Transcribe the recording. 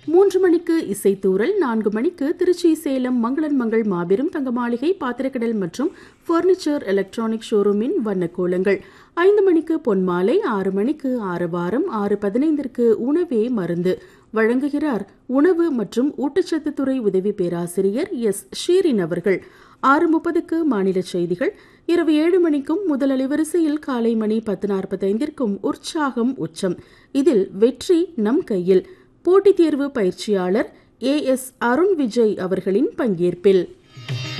மூன்று மணிக்கு இசைத்தூரல் நான்கு மணிக்கு திருச்சி சேலம் மங்களன் மங்கள் மாபெரும் தங்க மாளிகை பாத்திரக்கடல் மற்றும் ஃபர்னிச்சர் எலக்ட்ரானிக் ஷோரூமின் வண்ணக்கோலங்கள் ஐந்து மணிக்கு பொன்மாலை ஆறு மணிக்கு ஆறு வாரம் ஆறு பதினைந்திற்கு உணவே மருந்து வழங்குகிறார் உணவு மற்றும் ஊட்டச்சத்து துறை உதவி பேராசிரியர் எஸ் ஷீரின் அவர்கள் ஆறு முப்பதுக்கு மாநில செய்திகள் இரவு ஏழு மணிக்கும் முதல் அலைவரிசையில் காலை மணி பத்து நாற்பத்தைந்திற்கும் உற்சாகம் உச்சம் இதில் வெற்றி நம் கையில் போட்டித் தேர்வு பயிற்சியாளர் ஏ எஸ் அருண் விஜய் அவர்களின் பங்கேற்பில்